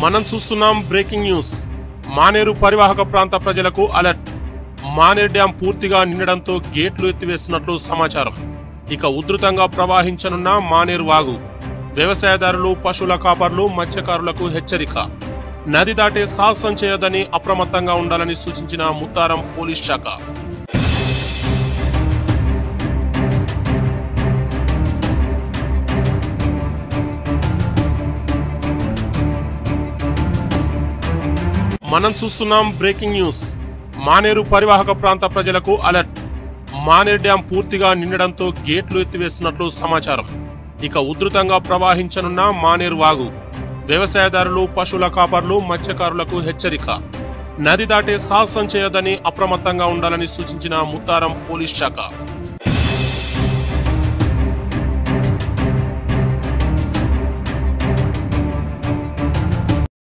మనం చూస్తున్నాం breaking news Maneru పరివాహక ప్రాంత ప్రజలకు అలర్ట్ మానేరు డ్యాం పూర్తిగా నిండడంతో గేట్లు ఎత్తివేస్తున్నట్లు సమాచారం ఇక ఉధృతంగా ప్రవహించనున్న మానేరు వాగు వ్యవసాయదారులు పశువుల కాపర్లు మత్స్యకారులకు హెచ్చరిక నది దాటే సాహసం చేయొద్దని అప్రమత్తంగా ఉండాలని సూచించిన ముత్తారం పోలీస్ శాఖ మనం చూస్తున్నాం బ్రేకింగ్ న్యూస్ మానేరు పరివాహక ప్రాంత ప్రజలకు అలర్ట్ మానేరు డ్యాం పూర్తిగా నిండడంతో గేట్లు ఎత్తివేస్తున్నట్లు సమాచారం ఇక ఉధృతంగా ప్రవహించనున్న మానేరు వాగు వ్యవసాయదారులు పశువుల కాపర్లు మత్స్యకారులకు హెచ్చరిక నది దాటే సాహసం చేయొద్దని అప్రమత్తంగా ఉండాలని సూచించిన ముత్తారం పోలీస్ శాఖ